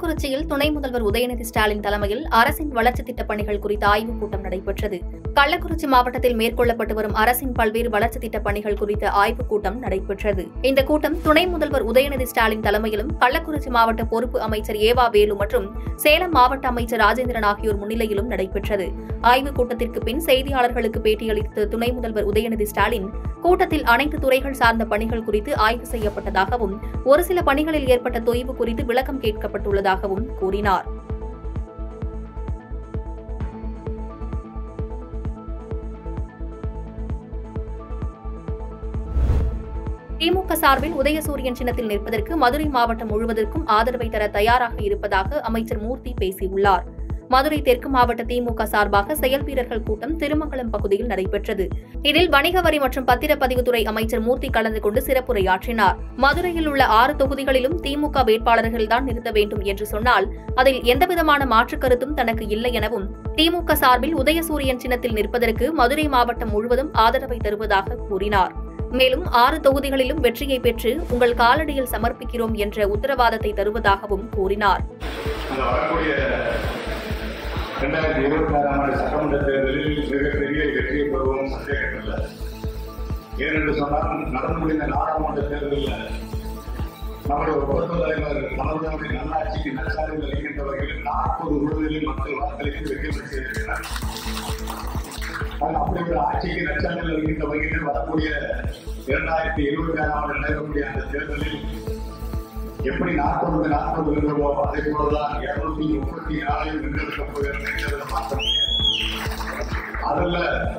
கள்ளக்குறிச்சியில் துணை முதல்வர் உதயநிதி ஸ்டாலின் தலைமையில் அரசின் வளர்ச்சித் திட்டப் பணிகள் குறித்த ஆய்வுக் கூட்டம் நடைபெற்றது கள்ளக்குறிச்சி மாவட்டத்தில் மேற்கொள்ளப்பட்டு வரும் அரசின் பல்வேறு வளர்ச்சித் திட்டப் பணிகள் குறித்த ஆய்வுக் கூட்டம் நடைபெற்றது இந்த கூட்டம் துணை முதல்வர் உதயநிதி ஸ்டாலின் தலைமையிலும் கள்ளக்குறிச்சி மாவட்ட பொறுப்பு அமைச்சர் ஏவா வேலு மற்றும் சேலம் மாவட்ட அமைச்சர் ராஜேந்திரன் ஆகியோர் முன்னிலையிலும் நடைபெற்றது ஆய்வுக் கூட்டத்திற்கு பின் செய்தியாளர்களுக்கு பேட்டியளித்த துணை முதல்வர் உதயநிதி ஸ்டாலின் கூட்டத்தில் அனைத்து துறைகள் சார்ந்த பணிகள் குறித்து ஆய்வு செய்யப்பட்டதாகவும் ஒரு சில பணிகளில் ஏற்பட்ட தொய்வு குறித்து விளக்கம் கேட்கப்பட்டுள்ளதாகவும் கூறினார் திமுக சார்பில் உதயசூரியன் சின்னத்தில் நிற்பதற்கு மதுரை மாவட்டம் முழுவதற்கும் ஆதரவை தர தயாராக இருப்பதாக அமைச்சர் மூர்த்தி பேசியுள்ளார் மதுரை தெற்கு மாவட்ட திமுக சார்பாக செயல் வீரர்கள் கூட்டம் திருமங்கலம் பகுதியில் நடைபெற்றது இதில் வணிக வரி மற்றும் பத்திரப்பதிவுத்துறை அமைச்சர் மூர்த்தி கலந்து கொண்டு சிறப்புரையாற்றினார் மதுரையில் உள்ள ஆறு தொகுதிகளிலும் திமுக வேட்பாளர்கள்தான் நிறுத்த வேண்டும் என்று சொன்னால் அதில் எந்தவிதமான மாற்றுக் கருத்தும் தனக்கு இல்லை எனவும் திமுக சார்பில் உதயசூரியன் சின்னத்தில் நிற்பதற்கு மதுரை மாவட்டம் முழுவதும் ஆதரவை தருவதாக கூறினார் மேலும் ஆறு தொகுதிகளிலும் வெற்றியை பெற்று உங்கள் காலடியில் சமர்ப்பிக்கிறோம் என்ற உத்தரவாதத்தை தருவதாகவும் கூறினார் அந்த வரக்கூடிய ரெண்டாயிரத்தி இருபத்தி ஆறாம் ஆண்டு சட்டமன்ற தேர்தலில் மிகப்பெரிய வெற்றியை பெறுவோம் சந்தேகமில்லை ஏனென்று சொன்னால் நடந்து முடிந்த நாடாளுமன்ற தேர்தலில் நம்முடைய ஒப்பந்த தலைவர் மனோஜாவுடைய நல்லாட்சிக்கு நற்சாலையில் இருக்கின்ற வகையில் நாற்பது விடுதலில் மக்கள் வாக்களித்து வெற்றி பெற்றிருக்கிறார் ஆனால் அப்படி ஒரு ஆட்சிக்கு நற்சாலையில் இருக்கின்ற வகையில் வரக்கூடிய இரண்டாயிரத்தி இருபத்தி ஆறாம் ஆண்டு நடைபெறக்கூடிய அந்த தேர்தலில் எப்படி நாற்பது நாற்பது இருந்தவோ அதே போலதான் இருநூத்தி முப்பத்தி நாலில் வென்றெடுக்க போகிறோம் என்றதை மாற்ற முடியாது அதுல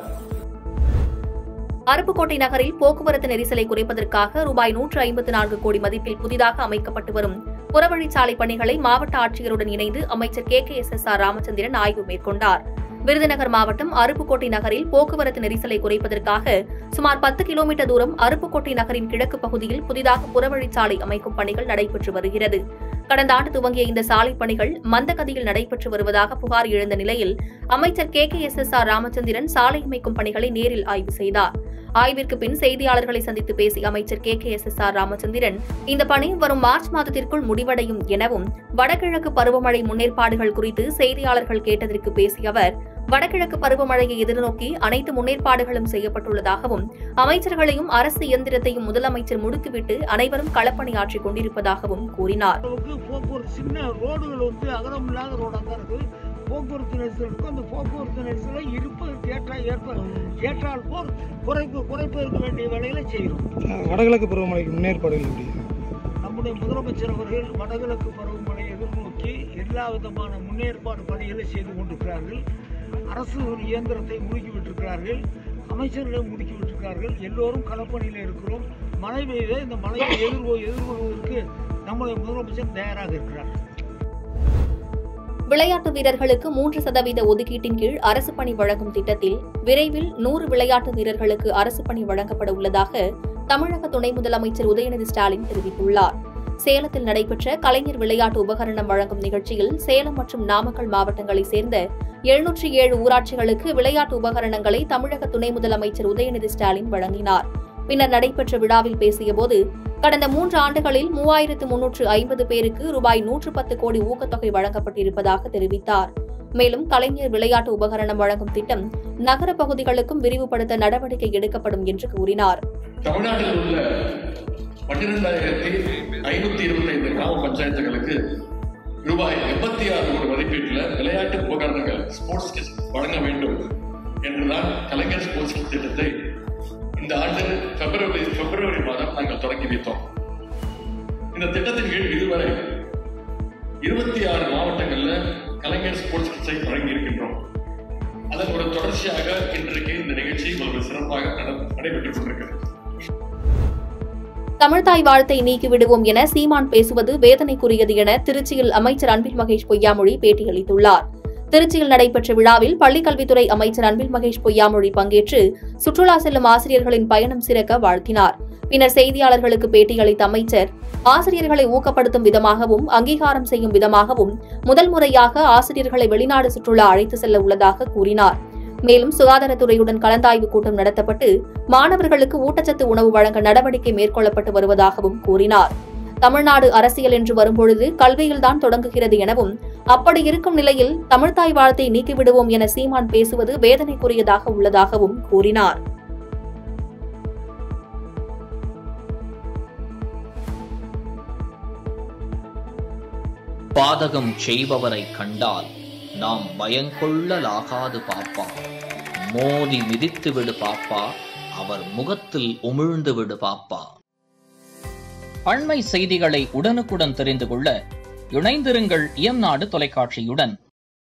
அருப்புக்கோட்டை நகரில் போக்குவரத்து நெரிசலை குறைப்பதற்காக ரூபாய் நூற்று ஐம்பத்து நான்கு கோடி மதிப்பில் புதிதாக அமைக்கப்பட்டு வரும் புறவழிச்சாலை பணிகளை மாவட்ட ஆட்சியருடன் இணைந்து அமைச்சர் K K S S R Ramachandran ஆய்வு மேற்கொண்டார் விருதுநகர் மாவட்டம் அருப்புக்கோட்டை நகரில் போக்குவரத்து நெரிசலை குறைப்பதற்காக சுமார் பத்து கிலோமீட்டர் தூரம் அருப்புக்கோட்டை நகரின் கிழக்கு பகுதியில் புதிதாக புறவழிச்சாலை அமைக்கும் பணிகள் நடைபெற்று வருகிறது கடந்த ஆண்டு துவங்கிய இந்த சாலை பணிகள் மந்தகதியில் நடைபெற்று வருவதாக புகார் எழுந்த நிலையில் அமைச்சர் K K S S R Ramachandran சாலை அமைக்கும் பணிகளை நேரில் ஆய்வு செய்தார் ஆய்விற்கு பின் செய்தியாளர்களை சந்தித்து பேசிய அமைச்சர் K K S S R Ramachandran இந்த பணி வரும் மார்ச் மாதத்திற்குள் முடிவடையும் எனவும் வடகிழக்கு பருவமழை முன்னேற்பாடுகள் குறித்து செய்தியாளர்கள் கேட்டதற்கு பேசிய அவர் வடகிழக்கு பருவமழையை எதிர்நோக்கி அனைத்து முன்னேற்பாடுகளும் செய்யப்பட்டுள்ளதாகவும் அமைச்சர்களையும் அரசு இயந்திரத்தையும் முதலமைச்சர் முடுக்கிவிட்டு அனைவரும் களப்பணியாற்றிக் கொண்டிருப்பதாகவும் கூறினார் அளவுக்கு போக்குவரத்து சின்ன ரோடுகள் வந்து அகலம் இல்லாத ரோடாக தான் இருக்குது போக்குவரத்து நெரிசல் இருக்கும் அந்த போக்குவரத்து நெரிசலை இருப்பதற்கு ஏற்ற ஏற்ப ஏற்றால் போல் குறைப்பு குறைப்பதற்கு வேண்டிய வேலைகளை செய்கிறோம் வடகிழக்கு பருவமழைக்கு முன்னேற்பாடுகள் எப்படி நம்முடைய முதலமைச்சர் அவர்கள் வடகிழக்கு பருவமழை எதிர்நோக்கி எல்லா விதமான முன்னேற்பாடு பணிகளை செய்து கொண்டிருக்கிறார்கள் அரசு ஒரு இயந்திரத்தை முடுக்கி விட்டிருக்கிறார்கள் அமைச்சர்களை முடுக்கி விட்டிருக்கிறார்கள் எல்லோரும் களப்பணியில் இருக்கிறோம் மழை பெய்த இந்த மழையை எதிர்கொ எதிர்கொள்வதற்கு நம்முடைய முதலமைச்சர் தயாராக இருக்கிறார் விளையாட்டு வீரர்களுக்கு மூன்று சதவீத ஒதுக்கீட்டின் கீழ் அரசு பணி வழங்கும் திட்டத்தில் விரைவில் நூறு விளையாட்டு வீரர்களுக்கு அரசு பணி வழங்கப்பட உள்ளதாக தமிழக துணை முதலமைச்சர் உதயநிதி ஸ்டாலின் தெரிவித்துள்ளார் சேலத்தில் நடைபெற்ற கலைஞர் விளையாட்டு உபகரணம் வழங்கும் நிகழ்ச்சியில் சேலம் மற்றும் நாமக்கல் மாவட்டங்களைச் சேர்ந்த எழுநூற்றி ஏழு ஊராட்சிகளுக்கு விளையாட்டு உபகரணங்களை தமிழக துணை முதலமைச்சர் உதயநிதி ஸ்டாலின் வழங்கினார் பின்னர் நடைபெற்ற விழாவில் பேசியபோது கடந்த மூன்று ஆண்டுகளில் மூவாயிரத்து முன்னூற்று ஐம்பது பேருக்கு ரூபாய் நூற்று பத்து கோடி ஊக்கத்தொகை வழங்கப்பட்டிருப்பதாக தெரிவித்தார் மேலும் கலைஞர் விளையாட்டு உபகரணம் வழங்கும் திட்டம் நகர பகுதிகளுக்கும் விரிவுபடுத்த நடவடிக்கை எடுக்கப்படும் என்று கூறினார் தமிழ்நாட்டில் உள்ள பன்னிரெண்டாயிரத்தி ஐநூத்தி இருபத்தைந்து கிராம பஞ்சாயத்துகளுக்கு ரூபாய் எண்பத்தி ஆறு கோடி மதிப்பீட்டில் விளையாட்டு உபகரணங்கள் ஸ்போர்ட்ஸ் கிட்ஸ் வழங்க வேண்டும் என்றுதான் கலைஞர் ஸ்போர்ட்ஸ் கிட் திட்டத்தை இந்த ஆண்டு பிப்ரவரி பிப்ரவரி மாதம் நாங்கள் தொடங்கி வைத்தோம் இந்த திட்டத்தின் கீழ் இதுவரை இருபத்தி ஆறு மாவட்டங்கள்ல கலைஞர் ஸ்போர்ட்ஸ் கிட்ஸை வழங்கி இருக்கின்றோம் அதன் ஒரு தொடர்ச்சியாக இன்றைக்கு இந்த நிகழ்ச்சி ஒரு சிறப்பாக நட- நடைபெற்றுக் கொண்டிருக்கிறது தமிழ்தாய் வாழ்த்தை நீக்கி விடுவோம் என சீமான் பேசுவது வேதனைக்குரியது என திருச்சியில் அமைச்சர் அன்பில் மகேஷ் பொய்யாமொழி பேட்டியளித்துள்ளார் திருச்சியில் நடைபெற்ற விழாவில் பள்ளிக்கல்வித்துறை அமைச்சர் அன்பில் மகேஷ் பொய்யாமொழி பங்கேற்று சுற்றுலா செல்லும் ஆசிரியர்களின் பயணம் சிறக்க வாழ்த்தினார் பின்னர் செய்தியாளர்களுக்கு பேட்டியளித்த அமைச்சர் ஆசிரியர்களை ஊக்கப்படுத்தும் விதமாகவும் அங்கீகாரம் செய்யும் விதமாகவும் முதல் முறையாக ஆசிரியர்களை வெளிநாடு சுற்றுலா அழைத்து செல்ல உள்ளதாக கூறினார் மேலும் சுகாதாரத்துறையுடன் கலந்தாய்வு கூட்டம் நடத்தப்பட்டு மாணவர்களுக்கு ஊட்டச்சத்து உணவு வழங்க நடவடிக்கை மேற்கொள்ளப்பட்டு வருவதாகவும் கூறினார் தமிழ்நாடு அரசியல் என்று வரும்பொழுது கல்வியில்தான் தொடங்குகிறது எனவும் அப்படி இருக்கும் நிலையில் தமிழ்தாய் வாழ்த்தை நீக்கிவிடுவோம் என சீமான் பேசுவது வேதனைக்குரியதாக உள்ளதாகவும் கூறினார் பாதகம் செய்பவரை கண்டால் நாம் பயங்கொள்ளலாகாது பாப்பா மோதி மிதித்து விடு பாப்பா அவர் முகத்தில் உமிழ்ந்து விடு பாப்பா அண்மை செய்திகளை உடனுக்குடன் தெரிந்து கொள்ள இணைந்திருங்கள் இயம்நாடு தொலைக்காட்சியுடன்